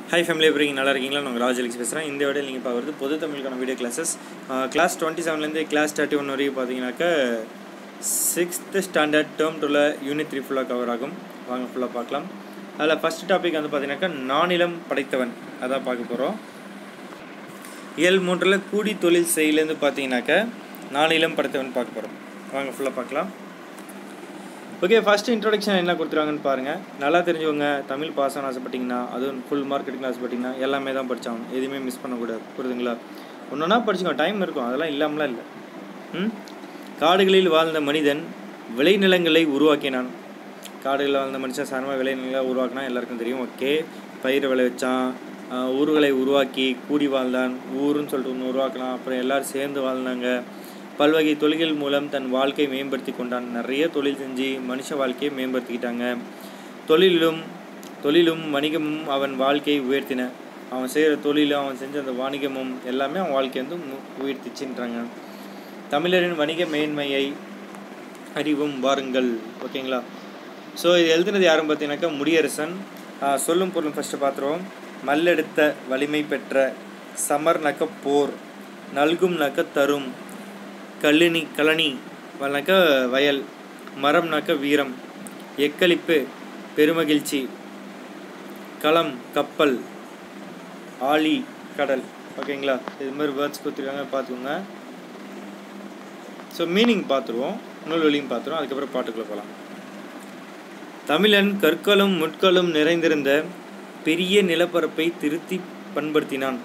high family எப்படி இருக்கீங்க நல்லா இருக்கீங்களா நாங்கள் ராஜ் அலெக்ஸ் பேசுகிறேன் இந்த வீடியோ நீங்கள் பார்க்குறது பொது தமிழுக்கான வீடியோ கிளாஸஸ் கிளாஸ் டுவெண்ட்டி செவன்லேருந்து கிளாஸ் தேர்ட்டி ஒன் வரைக்கும் பார்த்தீங்கன்னாக்கா சிக்ஸ்த்து ஸ்டாண்டர்ட் டேர்ம் டூவில் யூனிட் த்ரீ ஃபுல்லாக கவர் ஆகும் வாங்க ஃபுல்லாக பார்க்கலாம் அதில் ஃபஸ்ட் டாபிக் வந்து பார்த்தீங்கன்னாக்கா நானிலம் படைத்தவன் அதான் பார்க்க போகிறோம் இயல் மூன்றில் கூடி தொழில் செய்யலேருந்து பார்த்தீங்கன்னாக்கா நானிலம் படைத்தவன் பார்க்க போகிறோம் வாங்க ஃபுல்லாக பார்க்கலாம் ஓகே ஃபஸ்ட்டு இன்ட்ரொடக்ஷன் என்ன கொடுத்துருவாங்கன்னு பாருங்கள் நல்லா தெரிஞ்சவங்க தமிழ் பாஸ் ஆன ஆசைப்பட்டீங்கன்னா அதுவும் ஃபுல் மார்க் எடுக்கணும் ஆசைப்பட்டீங்கன்னா எல்லாமே தான் படித்தாங்க எதுவுமே மிஸ் பண்ணக்கூடாது புரியுதுங்களா ஒன்றுனா படிச்சுக்கோங்க டைம் இருக்கும் அதெல்லாம் இல்லாமலாம் இல்லை ம் காடுகளில் வாழ்ந்த மனிதன் விளைநிலங்களை உருவாக்கினான் காடுகளில் வாழ்ந்த மனுஷன் சாரமாக விளைநிலங்களை உருவாக்கினா எல்லாருக்கும் தெரியும் ஓகே பயிரை விளைவிச்சான் ஆஹ் ஊர்களை உருவாக்கி கூடி வாழ்ந்தான் ஊருன்னு சொல்லிட்டு ஒன்று உருவாக்கினான் அப்புறம் எல்லோரும் சேர்ந்து வாழ்ந்தாங்க பல்வகை தொழில்கள் மூலம் தன் வாழ்க்கையை மேம்படுத்தி கொண்டான் நிறைய தொழில் செஞ்சு மனுஷ வாழ்க்கையை மேம்படுத்திக்கிட்டாங்க தொழிலும் தொழிலும் வணிகமும் அவன் வாழ்க்கையை உயர்த்தின அவன் செய்கிற தொழிலும் அவன் செஞ்ச அந்த வாணிகமும் எல்லாமே அவன் வாழ்க்கையை வந்து மு- உயர்த்திச்சுன்றாங்க தமிழரின் வணிக மேன்மையை அறிவும் வாருங்கள் ஓகேங்களா ஸோ இது எழுதுனது யாரும் பார்த்தீங்கன்னாக்கா முடியரசன் ஆஹ் சொல்லும் பொருளும் ஃபஸ்ட்டு பார்த்துருவோம் மல்லெடுத்த வலிமை பெற்ற சமர் நக்க போர் நல்கும் நக்க தரும் கல்லினி கழனி வல்னாக்க வயல் மரம்னாக்க வீரம் எக்களிப்பு பெருமகிழ்ச்சி களம் கப்பல் ஆழி கடல் ஓகேங்களா இது மாதிரி வேர்ட்ஸ் கொடுத்துருக்காங்க பார்த்துக்கோங்க ஸோ மீனிங் பார்த்துருவோம் நூல்வெளியும் பார்த்துருவோம் அதுக்கப்புறம் பாட்டுக்குள்ளே போகலாம் தமிழன் கற்களும் முட்களும் நிறைந்திருந்த பெரிய நிலப்பரப்பை திருத்தி பண்படுத்தினான்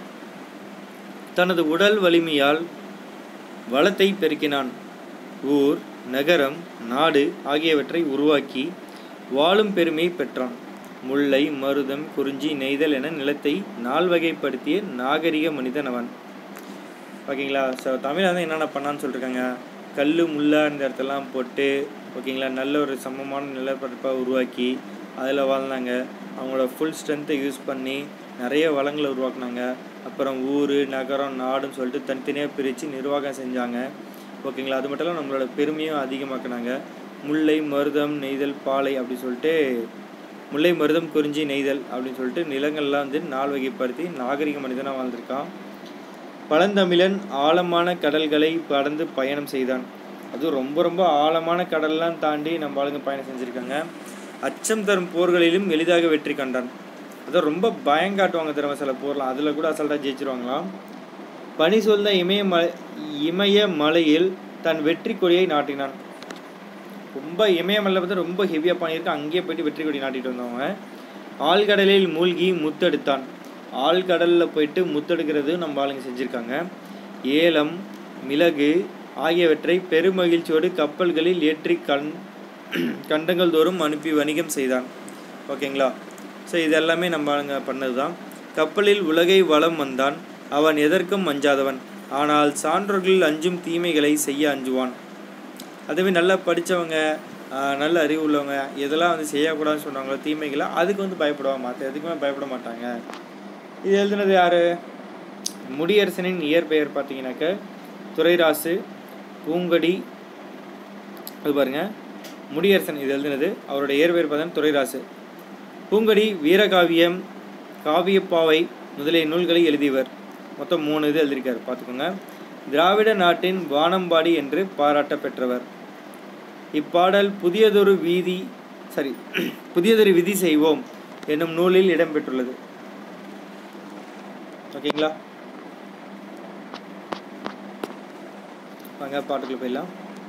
தனது உடல் வலிமையால் வளத்தை பெருக்கினான் ஊர் நகரம் நாடு ஆகியவற்றை உருவாக்கி வாழும் பெருமையை பெற்றான் முல்லை மருதம் குறிஞ்சி நெய்தல் என நிலத்தை நால்வகைப்படுத்திய நாகரிக மனிதன் அவன் ஓகேங்களா ஸோ தமிழ் வந்து என்னென்ன பண்ணான்னு சொல்லியிருக்காங்க கல் முள்ளா இந்த இடத்தெல்லாம் போட்டு ஓகேங்களா நல்ல ஒரு சமமான நிலப்பரப்பை உருவாக்கி அதில் வாழ்ந்தாங்க அவங்களோட ஃபுல் ஸ்ட்ரென்த்தை யூஸ் பண்ணி நிறைய வளங்களை உருவாக்குனாங்க அப்புறம் ஊர் நகரம் நாடுன்னு சொல்லிட்டு தனித்தனியாக பிரித்து நிர்வாகம் செஞ்சாங்க ஓகேங்களா அது மட்டும் இல்லாமல் நம்மளோட பெருமையும் அதிகமாக்குனாங்க முல்லை மருதம் நெய்தல் பாலை அப்படி சொல்லிட்டு முல்லை மருதம் குறிஞ்சி நெய்தல் அப்படின்னு சொல்லிட்டு நிலங்கள்லாம் வந்து நால் வகைப்படுத்தி நாகரிக மனிதனாக வாழ்ந்திருக்கான் பழந்தமிழன் ஆழமான கடல்களை கடந்து பயணம் செய்தான் அதுவும் ரொம்ப ரொம்ப ஆழமான கடல்லாம் தாண்டி நம்ம ஆளுங்க பயணம் செஞ்சுருக்காங்க அச்சம் தரும் போர்களிலும் எளிதாக வெற்றி கண்டான் அதான் ரொம்ப பயம் காட்டுவாங்க தெரியுமா சில போர்லாம் அதில் கூட அசால்ட்டாக ஜெயிச்சிருவாங்களாம் பனி சொல்ந்த இமய மலை இமய மலையில் தன் வெற்றி கொடியை நாட்டினான் ரொம்ப இமயமலை வந்து ரொம்ப ஹெவியாக பண்ணியிருக்கு அங்கேயே போயிட்டு வெற்றி கொடி நாட்டிட்டு வந்தவங்க ஆழ்கடலில் மூழ்கி முத்தெடுத்தான் ஆழ்கடலில் போயிட்டு முத்தெடுக்கிறது நம்ம ஆளுங்க செஞ்சுருக்காங்க ஏலம் மிளகு ஆகியவற்றை பெருமகிழ்ச்சியோடு கப்பல்களில் ஏற்றி கண் கண்டங்கள் தோறும் அனுப்பி வணிகம் செய்தான் ஓகேங்களா ஸோ இது எல்லாமே நம்ம ஆளுங்க பண்ணது தான் கப்பலில் உலகை வலம் வந்தான் அவன் எதற்கும் அஞ்சாதவன் ஆனால் சான்றோர்கள் அஞ்சும் தீமைகளை செய்ய அஞ்சுவான் அதுவே நல்லா படித்தவங்க நல்ல அறிவு உள்ளவங்க எதெல்லாம் வந்து செய்யக்கூடாதுன்னு சொன்னாங்களோ தீமைகளை அதுக்கு வந்து பயப்படுவாங்க மற்ற எதுக்குமே பயப்பட மாட்டாங்க இது எழுதுனது யார் முடியரசனின் இயற்பெயர் பார்த்தீங்கன்னாக்க துரைராசு பூங்கடி அது பாருங்க முடியரசன் இது எழுதுனது அவரோட இயற்பெயர் பார்த்தீங்கன்னா துரைராசு பூங்கடி வீரகாவியம் காவியப்பாவை முதலிய நூல்களை எழுதியவர் மொத்தம் மூணு இது எழுதியிருக்காரு பார்த்துக்கோங்க திராவிட நாட்டின் வானம்பாடி என்று பாராட்ட பெற்றவர் இப்பாடல் புதியதொரு வீதி சரி புதியதொரு விதி செய்வோம் என்னும் நூலில் இடம்பெற்றுள்ளது ஓகேங்களா வாங்க பாட்டுக்குள்ள போயிடலாம்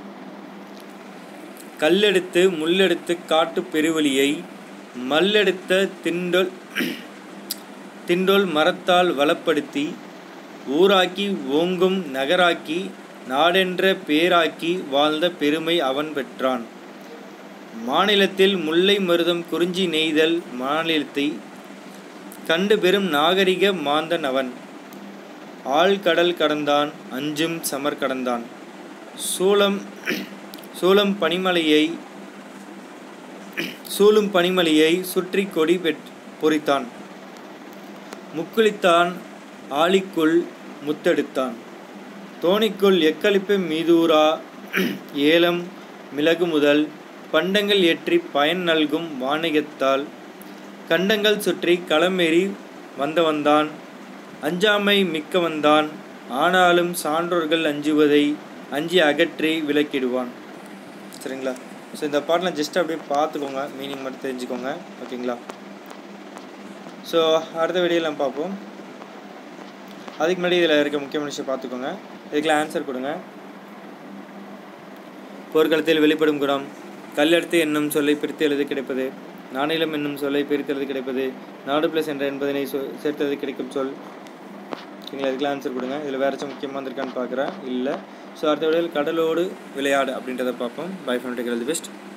கல்லெடுத்து முள்ளெடுத்து காட்டு பெருவழியை மல்லெடுத்த திண்டொல் திண்டோல் மரத்தால் வளப்படுத்தி ஊராக்கி ஓங்கும் நகராக்கி நாடென்ற பேராக்கி வாழ்ந்த பெருமை அவன் பெற்றான் மாநிலத்தில் முல்லை மருதம் குறிஞ்சி நெய்தல் மாநிலத்தை கண்டு பெரும் நாகரிக மாந்தன் அவன் ஆழ்கடல் கடந்தான் அஞ்சும் சமர் கடந்தான் சூளம் சூளம் பனிமலையை சூழும் பனிமலையை சுற்றி கொடி பெற் பொறித்தான் முக்குளித்தான் ஆலிக்குள் முத்தெடுத்தான் தோணிக்குள் எக்களிப்பு மீதூரா ஏலம் மிளகு முதல் பண்டங்கள் ஏற்றி பயன் நல்கும் வாணிகத்தால் கண்டங்கள் சுற்றி களமேறி வந்தவன்தான் அஞ்சாமை மிக்கவன்தான் ஆனாலும் சான்றோர்கள் அஞ்சுவதை அஞ்சி அகற்றி விலக்கிடுவான் சரிங்களா ஸோ இந்த பாட்டில் ஜஸ்ட் அப்படியே பார்த்துக்கோங்க மீனிங் மட்டும் தெரிஞ்சுக்கோங்க ஓகேங்களா ஸோ அடுத்த வீடியோவில் நம்ம பார்ப்போம் அதுக்கு முன்னாடி இதில் இருக்க முக்கியமான விஷயம் பார்த்துக்கோங்க இதுக்கெல்லாம் ஆன்சர் கொடுங்க போர்க்களத்தில் வெளிப்படும் குணம் கல்லெடுத்து என்னும் சொல்லை பிரித்து எழுதி கிடைப்பது நாணிலம் என்னும் சொல்லை பிரித்து எழுதி கிடைப்பது நாடு பிளஸ் என்ற என்பதனை சொ சேர்த்தது கிடைக்கும் சொல் ஓகேங்களா இதுக்கெல்லாம் ஆன்சர் கொடுங்க இதில் வேறு ஏதாச்சும் முக்கியமாக இருக்கான்னு பார்க்குறேன் இல்லை ஸோ அடுத்த வீடியோவில் கடலோடு விளையாடு அப்படின்றத பார்ப்போம் bye from tech the best